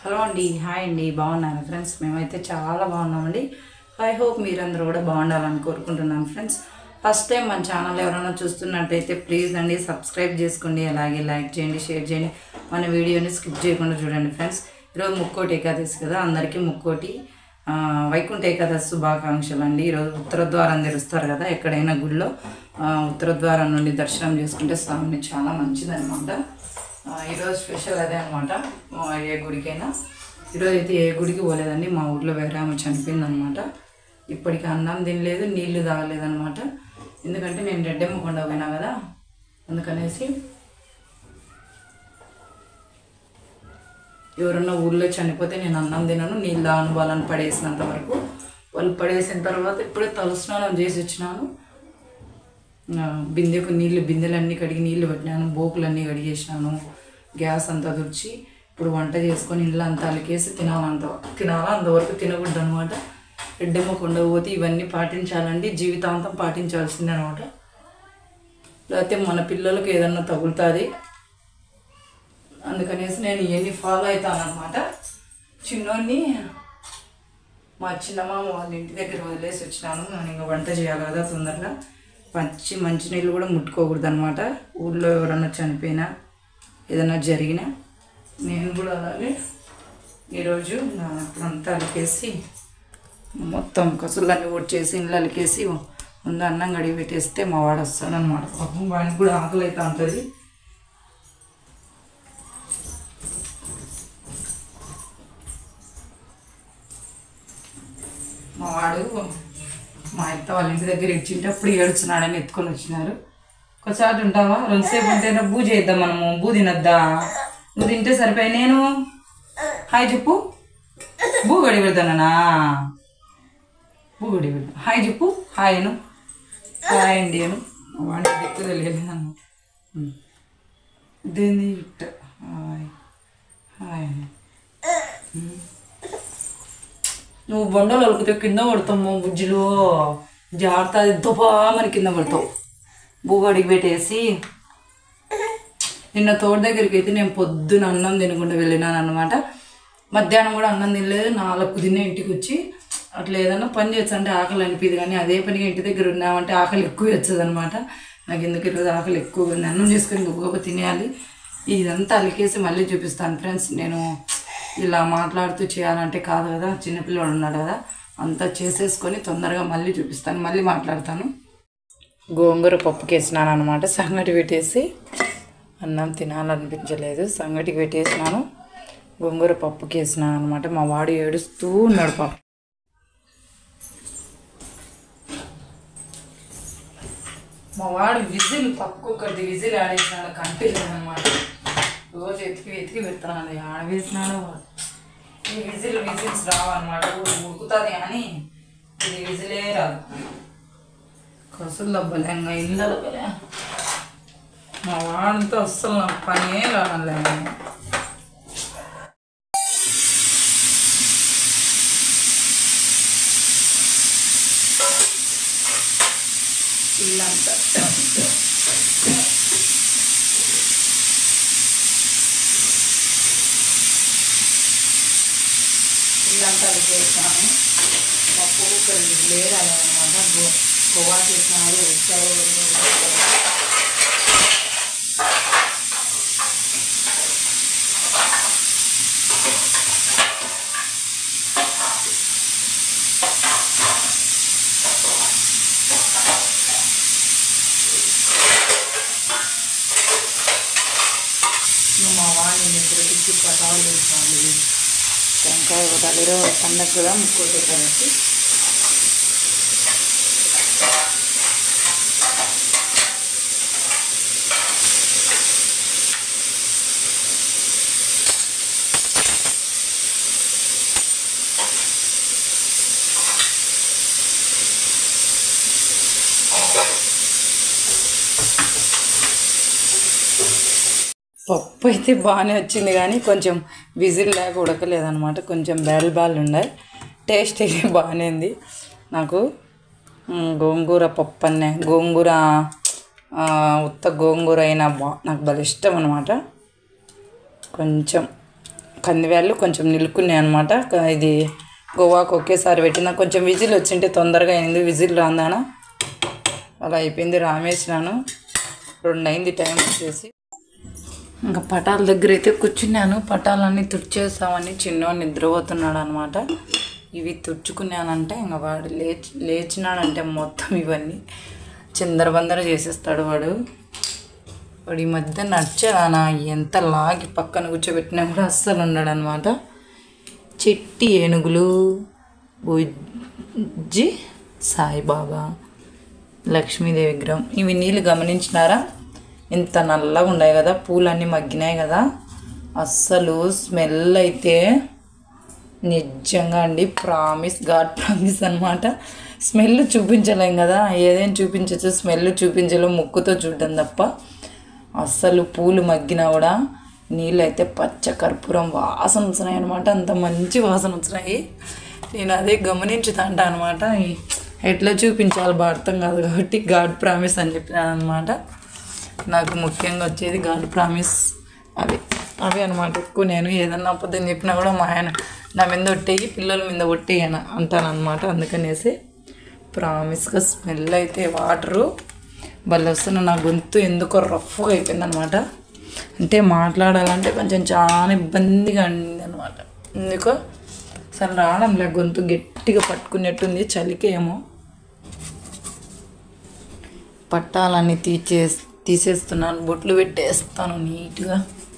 Hello అండి hi అండి బాగున్నాను ఫ్రెండ్స్ మేమైతే చాలా బాగున్నామండి ఐ హోప్ మీరందరూ కూడా బాగుండాలని కోరుకుంటున్నాను ఫ్రెండ్స్ ఫస్ట్ టైం మన ఛానల్ ఎవరైనా చూస్తున్నట్టయితే ప్లీజ్ అండి సబ్స్క్రైబ్ చేసుకోండి అలాగే లైక్ చేయండి షేర్ చేయండి మన వీడియోని స్కిప్ చేయకుండా చూడండి ఫ్రెండ్స్ ఈరోజు ముక్కోటి ఏకాదశి కదా అందరికీ ముక్కోటి ఆ, వైకుంఠ ఏకాదశి శుభాకాంక్షలు అండి ఈరోజు ఉత్తర ద్వారం తెరుస్తారు కదా ఎక్కడైనా గుడిలో ఆ, ఉత్తర ద్వారం నుండి దర్శనం చేసుకుంటే స్వామిని చాలా మంచిదన్నమాట ఆ, ఈరోజు స్పెషల్ అదే అనమాట ఏ గుడికైనా ఈరోజు అయితే ఏ గుడికి పోలేదండి మా ఊర్లో వేరే ఆమె చనిపోయింది అనమాట ఇప్పటికి అన్నం తినలేదు నీళ్లు తాగలేదన్నమాట ఎందుకంటే నేను రెడ్డెమ్మ కొండ పోయినా కదా అందుకనేసి ఎవరన్నా ఊర్లో చనిపోతే నేను అన్నం తినను నీళ్ళు తాగను వాళ్ళని పడేసినంత వరకు వాళ్ళు పడేసిన తర్వాత ఇప్పుడే తలస్నానం చేసి వచ్చినాను ఆ, బిందెకు నీళ్ళు బిందెలన్నీ కడిగి నీళ్ళు పెట్టినాను బోకులన్నీ కడిగేసినాను గ్యాస్ అంతా తుడిచి ఇప్పుడు వంట చేసుకొని ఇల్లు అంతా అలికేసి తినాలంత తినాలా అంతవరకు తినకూడదు అనమాట రెడ్డెమ్మ కొండ పోతే ఇవన్నీ పాటించాలండి జీవితాంతం పాటించాల్సిందే అనమాట లేకపోతే మన పిల్లలకు ఏదన్నా తగులుతుంది అందుకనేసి నేను ఇవన్నీ ఫాలో అవుతాను అనమాట చిన్నోడిని మా చిన్నమామ వాళ్ళ ఇంటి దగ్గర వదిలేసి వచ్చినాను నేను ఇంకా వంట చేయాలి కదా తొందరగా పచ్చి మంచినీళ్ళు కూడా ముట్టుకోకూడదు అనమాట ఊళ్ళో ఎవరన్నా చనిపోయినా ఏదైనా జరిగినా నేను కూడా అలాగే ఈరోజు నా అంతా అలికేసి మొత్తం కసులన్నీ వచ్చేసి ఇళ్ళు అలికేసి ముందు అన్నం గడిగి పెట్టేస్తే మా వాడు వస్తాడు అనమాట పాపం వాడికి కూడా ఆకలి అవుతూ ఉంటుంది మా వాడు మా అత్త వాళ్ళ ఇంటి దగ్గర ఇచ్చింటే అప్పుడు ఏడుచున్నాడని ఎత్తుకొని వచ్చినారు ఒకసారి ఉంటావా రెండుసేపు ఉంటే బూ చేద్దాం మనము బూ తినద్దా నువ్వు తింటే సరిపోయి నేను హాయ్ చెప్పు బూ గడి పెడతానా బూ గడి పెడతా హాయ్ చెప్పు హాయ్ అను హాయ్ అండి అను వాడికి దిక్కు తెలియలేదు అన్న దేని ఇట్ట హాయ్ హాయ్ అని నువ్వు బండలు అలుకుతే కింద పడతాము బుజ్జిలో జాగ్రత్త అది దుబామని కింద పడతావు బూగడికి పెట్టేసి నిన్న తోట దగ్గరికి అయితే నేను పొద్దున అన్నం తినకుండా వెళ్ళినాను అనమాట మధ్యాహ్నం కూడా అన్నం తినలేదు నాలుగు తినే ఇంటికి వచ్చి అట్లా ఏదన్నా పని చేయొచ్చు అంటే ఆకలి అనిపిది కానీ అదే పనిగా ఇంటి దగ్గర ఉన్నామంటే ఆకలి ఎక్కువ వచ్చేది అనమాట నాకు ఎందుకు ఈరోజు ఆకలి ఎక్కువ ఉంది అన్నం చేసుకొని గొప్ప తినేయాలి ఇదంతా అలికేసి మళ్ళీ చూపిస్తాను ఫ్రెండ్స్ నేను ఇలా మాట్లాడుతూ చేయాలంటే కాదు కదా చిన్నపిల్లవాడు ఉన్నాడు కదా అంతా చేసేసుకొని తొందరగా మళ్ళీ చూపిస్తాను మళ్ళీ మాట్లాడతాను గోంగూర పప్పుకి వేసినాను అనమాట సంగటి పెట్టేసి అన్నం తినాలనిపించలేదు సంగటికి పెట్టేసినాను గోంగూర పప్పుకి వేసినాను అనమాట మా వాడు ఏడుస్తూ ఉన్నాడు పాప మా వాడు విజిల్ పప్పు ఒకటి విజిల్ ఆడేసినాడు కనిపించదనమాట రోజు ఎతికి ఎతికి పెడుతున్నాను ఆడ వేసినాడు ఈ విజిల్ విజిల్స్ రావన్నమాట ఉడుకుతుంది కానీ ఇది విజిలే రాదు కసులు దబ్బలేంగా ఇల్లు దబ్బలే మా వాడితో అస్సలు నాకు పనే రావలే ఇల్లంతా ఇల్లంతా చేసినాను పప్పు కుక్కర్ లేదనమాట గోవా చేసినాడు మా వాడిని నిద్రకి పటాలు వేసినాడు టెంకాయ కొట్టాలి ఈరోజు పండగ కూడా ముక్కోటి కాబట్టి పప్పు అయితే బాగానే వచ్చింది కానీ కొంచెం విజిల్ లేక ఉడకలేదనమాట కొంచెం బ్యాల్ బాల్ ఉన్నాయి టేస్ట్ అయితే బాగానే ఉంది నాకు మ్, గోంగూర పప్పు అనే గోంగూర ఆ, ఉత్త గోంగూర అయినా బా నాకు భలే ఇష్టం అనమాట కొంచెం కందివేళ్ళు కొంచెం నిలుక్కున్నాయి అనమాట ఇది గోవాకు ఒకేసారి పెట్టిన కొంచెం విజిల్ వచ్చింటే తొందరగా అయింది విజిల్ రాందానా అలా అయిపోయింది రామేసినాను రెండు అయింది టైం వచ్చేసి ఇంకా పటాల దగ్గర అయితే కూర్చున్నాను పటాలన్నీ తుడిచేస్తామని చిన్నవాడు నిద్రపోతున్నాడు అనమాట ఇవి తుడుచుకున్నానంటే ఇంకా వాడు లేచి లేచినాడంటే మొత్తం ఇవన్నీ చిందరబందర చేసేస్తాడు వాడు వాడు ఈ మధ్య నడిచానా ఎంత లాగి పక్కన కూర్చోబెట్టినా కూడా అస్సలు ఉండడు అనమాట చెట్టి ఏనుగులు బుజ్జి సాయిబాబా లక్ష్మీదేవి విగ్రహం ఇవి నీళ్ళు గమనించినారా ఇంత నల్లగా ఉన్నాయి కదా పూలన్నీ మగ్గినాయి కదా అస్సలు స్మెల్ అయితే నిజంగా అండి ప్రామిస్ గాడ్ ప్రామిస్ అనమాట స్మెల్ చూపించలేం కదా ఏదైనా చూపించచ్చు స్మెల్ చూపించలేం ముక్కుతో చూడడం తప్ప అస్సలు పూలు మగ్గినా కూడా నీళ్ళు అయితే పచ్చ కర్పూరం వాసన వస్తున్నాయి అనమాట అంత మంచి వాసన వస్తున్నాయి నేను అదే గమనించుతాంట అనమాట ఎట్లా చూపించాలి బా అర్థం కాదు కాబట్టి గాడ్ ప్రామిస్ అని చెప్పినాను అనమాట నాకు ముఖ్యంగా వచ్చేది గాడ్ ప్రామిస్ అవి అవి అనమాట ఎక్కువ నేను ఏదన్నా అబద్ధం చెప్పినా కూడా మా ఆయన నా మీద ఒట్టేయి పిల్లల మీద ఒట్టేయి అని అంటాను అనమాట అందుకనేసి ప్రామిస్గా స్మెల్ అయితే వాటరు భలే వస్తున్న నా గొంతు ఎందుకో రఫ్గా అయిపోయింది అనమాట అంటే మాట్లాడాలంటే కొంచెం చాలా ఇబ్బందిగా అయింది అనమాట ఎందుకో అసలు రావడం లే గొంతు గట్టిగా పట్టుకున్నట్టుంది చలికి ఏమో పట్టాలన్నీ తీసే తీసేస్తున్నాను బొట్లు పెట్టేస్తాను నీట్గా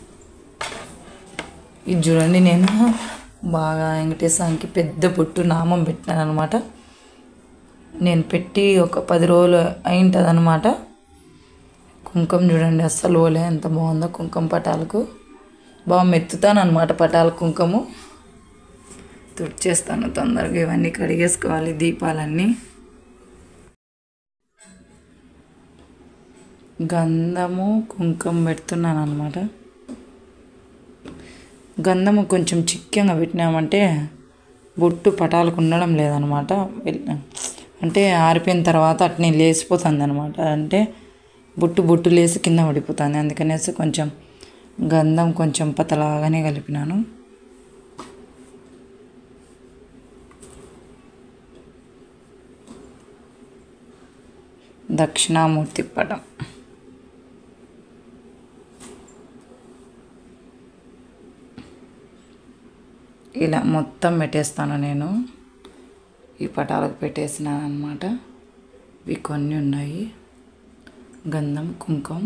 ఇది చూడండి నేను బాగా వెంకటేశ్వరానికి పెద్ద బొట్టు నామం పెట్టినాను అనమాట నేను పెట్టి ఒక పది రోజులు అయింటుంది అనమాట కుంకుమ చూడండి అస్సలు ఓలే ఎంత బాగుందో కుంకుమ పటాలకు బాగా మెత్తుతాను అనమాట పటాల కుంకుమ తుడిచేస్తాను తొందరగా ఇవన్నీ కడిగేసుకోవాలి దీపాలన్నీ గంధము కుంకుమ పెడుతున్నాను అనమాట గంధము కొంచెం చిక్కంగా పెట్టినామంటే బొట్టు పటాలకు ఉండడం లేదనమాట వెల్- అంటే ఆరిపోయిన తర్వాత అట్నే లేచిపోతుంది అనమాట అంటే బొట్టు బొట్టు లేసి కింద పడిపోతుంది అందుకనేసి కొంచెం గంధం కొంచెం పతలాగానే కలిపినాను దక్షిణామూర్తి పటం ఇలా మొత్తం పెట్టేస్తాను నేను ఈ పటాలకు పెట్టేసినాను అనమాట ఇవి కొన్ని ఉన్నాయి గంధం కుంకుమ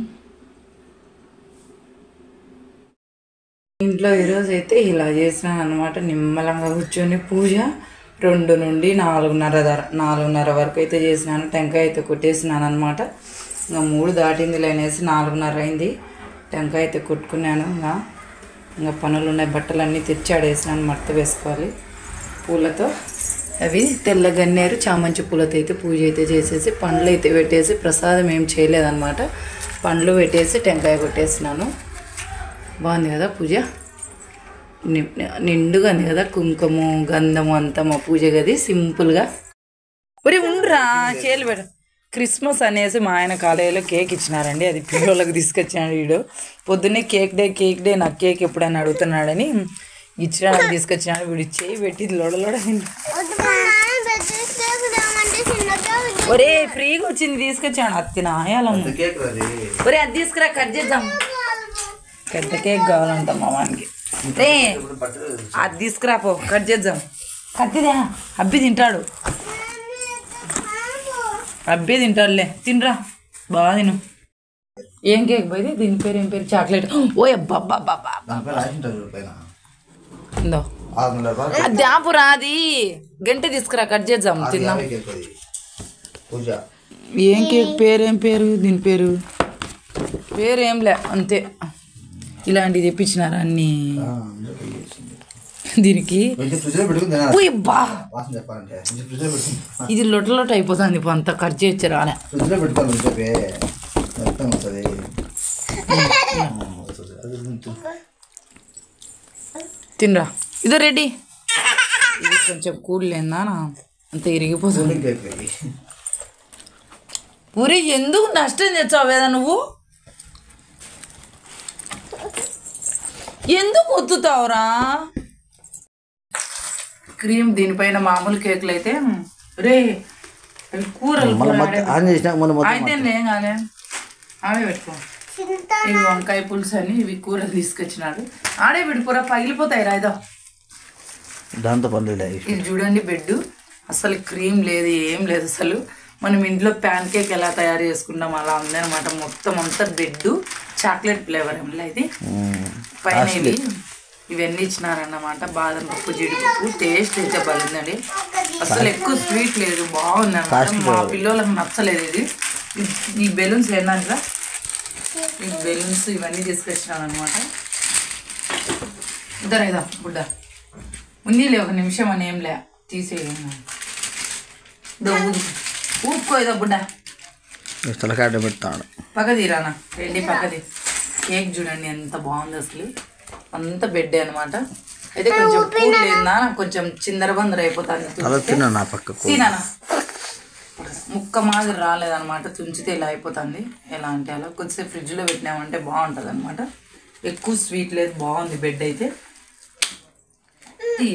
ఇంట్లో ఈరోజు అయితే ఇలా చేసినాను అనమాట నిమ్మలంగా కూర్చొని పూజ రెండు నుండి నాలుగున్నర ధర నాలుగున్నర వరకు అయితే చేసినాను టెంకాయ అయితే కొట్టేసినాను అనమాట ఇంకా మూడు దాటింది లేనేసి నాలుగున్నర అయింది టెంకాయ అయితే కొట్టుకున్నాను ఇంకా ఇంకా పనులు ఉన్నాయి బట్టలన్నీ తెచ్చి ఆడేసినాను మడత వేసుకోవాలి పూలతో అవి తెల్ల గన్నేరు చామంతి పూలతో అయితే పూజ అయితే చేసేసి పండ్లు అయితే పెట్టేసి ప్రసాదం ఏం చేయలేదన్నమాట పండ్లు పెట్టేసి టెంకాయ కొట్టేసినాను బాగుంది కదా పూజ ని- నిండుగా ఉంది కదా కుంకుమ గంధము అంతా మా పూజ గది సింపుల్గా ఒరే ఉండ్రా చేలు పెట్ట క్రిస్మస్ అనేసి మా ఆయన కాలేజీలో కేక్ ఇచ్చినారండి అది పిల్లలకు తీసుకొచ్చాడు వీడు పొద్దున్నే కేక్ డే కేక్ డే నాకు కేక్ ఎప్పుడైనా అడుగుతున్నాడని ఇచ్చినాడు తీసుకొచ్చినాడు వీడు చేయి పెట్టి లోడలోడ ఒరే ఫ్రీగా వచ్చింది తీసుకొచ్చాడు అత్తి నాయాలమ్మ కేక్ అది ఒరే అది తీసుకురా కట్ చేద్దాం పెద్ద కేక్ కావాలంట మా వానికి రే ఇప్పుడు బట్టలు అది తీసుకురా పో కట్ చేద్దాం కత్తిదా అబ్బి తింటాడు అబ్బే తింటాడులే తినరా బాగా తిను ఏం కేక్ పోయి దీని పేరు ఏం పేరు చాక్లెట్ ఓ అబ్బా అబ్బా అబ్బా అబ్బా. దానిపై రాసింటారు పైన ఇందో ఆరు వందల రూపాయలు అది ఆపురా అది గంట తీసుకురా కట్ చేద్దాం ఆరు తిందాం యాభై కేక్ అది పూజ ఏం కేక్ పేరు ఏం పేరు దీని పేరు పేరు ఏంలే అంతే ఇలాంటివి తెప్పించినారా అన్ని ఆ, అందరికీ చేసింది. దీనికి కొంచెం ఫ్రిడ్జ్లో పెట్టుకుని తినాలి ఓయ్ బా వాసన చెప్పాలంటే కొంచెం ఫ్రిడ్జ్లో పెట్టుకుని ఇది లొట్ట లొట్ట అయిపోతుంది ఇప్పుడు అంతా కట్ చేయొచ్చు రాలే ఫ్రిడ్జ్లో పెట్టుకోవాలి కొంచెంసేపే మొత్తం వస్తుంది వస్తుంది అది కొంచెం తినరా ఇదో రెడీ ఇది కొంచెం కూల్ లేదా అంత ఇరిగిపోతుంది కేక్ అది పూరి ఎందుకు నష్టం తెచ్చావు వేదా నువ్వు ఎందుకు ఒత్తుతావురా క్రీమ్ దీనిపైన మామూలు కేకులు అయితే రే అవి కూరలు మళ్ళీ కూర మొత్తం ఆడే- ఆన్ చేసినా మొన్న మొత్తం అయితే ఏం కాలే ఆడే పెట్టుకో ఇవి వంకాయ పులుసు అని ఇవి కూరలు తీసుకొచ్చినాడు ఆడే పెట్టుకోరా పగిలిపోతాయి రాయిదా దాంతో పనులు ఇది చూడండి బెడ్ అసలు క్రీమ్ లేదు ఏం లేదు అసలు మనం ఇంట్లో ప్యాన్ కేక్ ఎలా తయారు చేసుకుంటాం అలా ఉందన్నమాట మొత్తం అంతా బెడ్ చాక్లెట్ ఫ్లేవర్ ఏమో ఇది పైన ఇవి ఇవన్నీ ఇచ్చినారన్నమాట బాదం పప్పు జీడిపప్పు టేస్ట్ అయితే బాగుందండి అసలు ఎక్కువ స్వీట్ లేదు బాగుంది అనమాట మా పిల్లలకు నచ్చలేదు ఇది ఈ- ఈ బెలూన్స్ ఏంటంటే ఈ బెలూన్స్ ఇవన్నీ తీసుకొచ్చినాను అనమాట ఇద్దరు ఇదా బుడ్డ ఉందిలే ఒక నిమిషం అని ఏం లే తీసేయండి ఇదో ఊదు ఊపుకో ఇదో బుడ్డ తలకాయ పెడతాడు పక్కది రానా వెళ్ళి పక్కది కేక్ చూడండి ఎంత బాగుంది అసలు అంత బెడ్ అనమాట అయితే కొంచెం పూలు లేదా కొంచెం చిందరబందర అయిపోతుంది అలా తిన్నా నా పక్కకు తినానా ముక్క మాదిరి రాలేదన్నమాట తుంచితే ఇలా అయిపోతుంది ఎలా అంటే అలా కొద్దిసేపు ఫ్రిడ్జ్లో పెట్టినామంటే బాగుంటుంది అనమాట ఎక్కువ స్వీట్ లేదు బాగుంది బెడ్ అయితే తీ.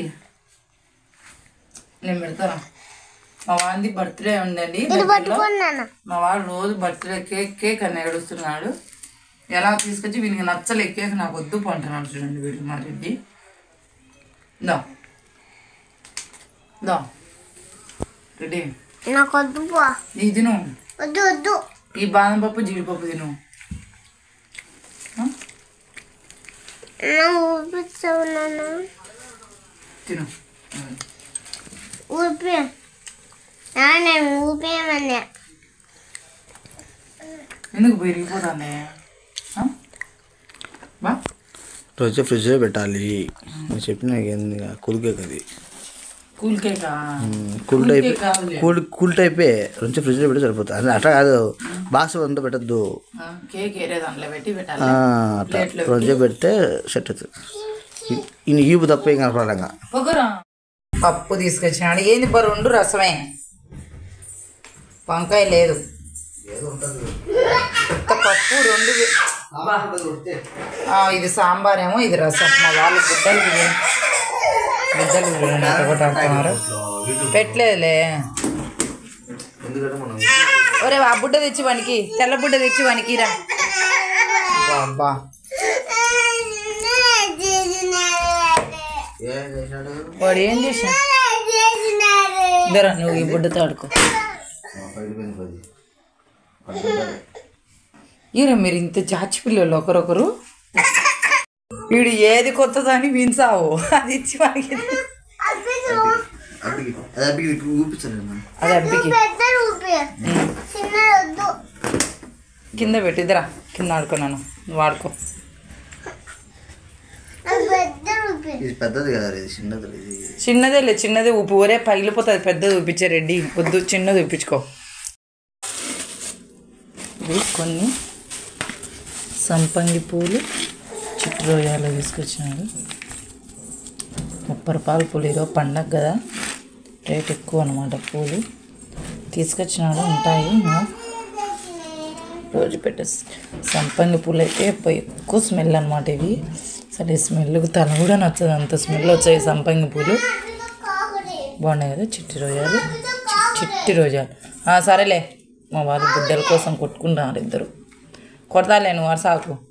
నేను పెడతానా మా వాడిది బర్త్డే ఉందండి దగ్గరలో. మా వాడు రోజు బర్త్డే కేక్ కేక్ అని ఏడుస్తున్నాడు ఎలా తీసుకొచ్చి వీనికి నచ్చలే కేక్ నాకు వద్దు పంటున్నాడు చూడండి వీడు మా రెడ్డి దా దా రెడ్డి నాకు వద్దు పో ఇది తిను వద్దు వద్దు ఈ బాదం పప్పు జీడిపప్పు తిను ఆ? నా ఊపిస్తావు నాన్న తిను ఊపి నేను ఊపేయమన్నా ఎందుకు పెరిగిపోతుంది ఆ? బా రోజు ఫ్రిడ్జ్లో పెట్టాలి నేను చెప్పిన ఏంది కూల్ కేక్ అది కూల్ కేకా కూల్ టైప్ కేక్ కాదులే. కూల్ కూల్ టైపే కొంచెం ఫ్రిడ్జ్లో పెడితే సరిపోతుంది అంటే అట్లా కాదు బాక్స్ అంతా పెట్టద్దు ఆ, కేక్ ఏరే దాంట్లో పెట్టి పెట్టాలి ఆ, అట్లా రోజు పెడితే సెట్ అవుతుంది ఈ- ఈ ఈపు తప్ప ఏం కనపడాలంగా పొగరా పప్పు తీసుకొచ్చినాడు ఏంది బరు రెండు రసమే వంకాయ లేదు కొత్త పప్పు రెండు వే- ఆ, ఇది సాంబార్ ఏమో ఇది రసం మా వాళ్ళు గుడ్డలు తిని- గుడ్డలు చూడండి ఎంత కొట్టాడుతున్నారు పెట్టలేదులే ఎందుకంటే మనం ఒరే ఆ బుడ్డ తెచ్చి వానికి తెల్ల బుడ్డ తెచ్చి వానికి రా అబ్బా ఏం చేసినాడు వాడు ఏం చేసా ఇద్దరా నువ్వు ఈ బుడ్డతో ఆడుకో పడిపోయింది పది ఈరా మీరు ఇంత జాచి పిల్లలు ఒకరొకరు వీడు ఏది కొత్తదని వించావు అది ఇచ్చి వానికి అబ్బికి అది అబ్బికి చూపించాను నేను అది అబ్బికి పెద్ద ఊపి చిన్న వద్దు కింద పెట్టిద్దరా కింద ఆడుకున్నాను నువ్వు ఆడుకో నాకు పెద్ద ఊపి ఇది పెద్దది కదా ఇది చిన్నది ఇది చిన్నదే లే చిన్నదే ఉప్పు ఊరే పగిలిపోతుంది పెద్దది చూపించే రెడ్డి వద్దు చిన్నది చూపించుకో ఇవి కొన్ని సంపంగి పూలు చిట్రోయాలు తీసుకొచ్చినాడు ముప్పై రూపాయల పూలు ఈరోజు పండగ కదా రేట్ ఎక్కువ అనమాట పూలు తీసుకొచ్చినాడు ఉంటాయి ఇంకా రోజు పెట్టే సంపంగి పూలు అయితే ఎప్ప- ఎక్కువ స్మెల్ అనమాట ఇవి అసలు ఈ స్మెల్కి తల కూడా నచ్చదు అంత స్మెల్ వచ్చాయి సంపంగి పూలు బాగున్నాయి కదా చిట్టి రోజాలు చి- చిట్టి రోజాలు ఆ, సరేలే మా వాళ్ళు బిడ్డల కోసం కొట్టుకుంటున్నారు ఇద్దరు కొడతాలే నువ్వు వరసాకు